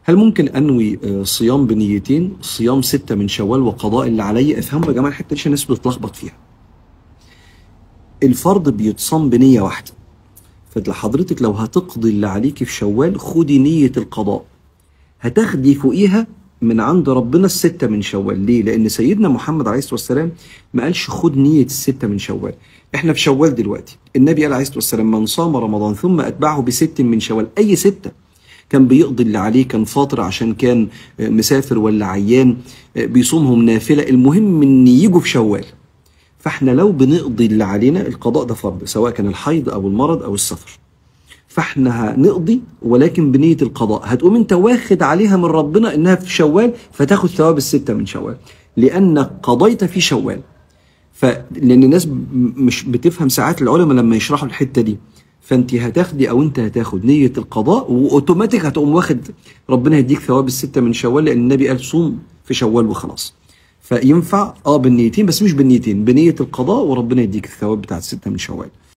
هل ممكن انوي آه، صيام بنيتين صيام ستة من شوال وقضاء اللي عليا افهموا يا جماعه الحته دي عشان الناس بتتلخبط فيها الفرض بيتصام بنيه واحده فحضرتك لو هتقضي اللي عليك في شوال خدي نيه القضاء هتاخدي فوقيها من عند ربنا الستة من شوال ليه؟ لأن سيدنا محمد عليه الصلاة والسلام ما قالش خد نية الستة من شوال احنا في شوال دلوقتي النبي قال عليه الصلاة والسلام من صام رمضان ثم أتبعه بست من شوال أي ستة كان بيقضي اللي عليه كان فاطر عشان كان آه، مسافر ولا عيان آه، بيصومهم نافلة المهم ان يجوا في شوال فاحنا لو بنقضي اللي علينا القضاء ده فرض سواء كان الحيض او المرض او السفر فاحنا هنقضي ولكن بنية القضاء هتقوم انت واخد عليها من ربنا انها في شوال فتاخد ثواب الستة من شوال لانك قضيت في شوال فلان الناس ب- مش بتفهم ساعات العلماء لما يشرحوا الحته دي فانت هتاخدي او انت هتاخد نيه القضاء واوتوماتيك هتقوم واخد ربنا يديك ثواب السته من شوال لان النبي قال صوم في شوال وخلاص فينفع اه بالنيتين بس مش بالنيتين بنيه القضاء وربنا يديك الثواب بتاع السته من شوال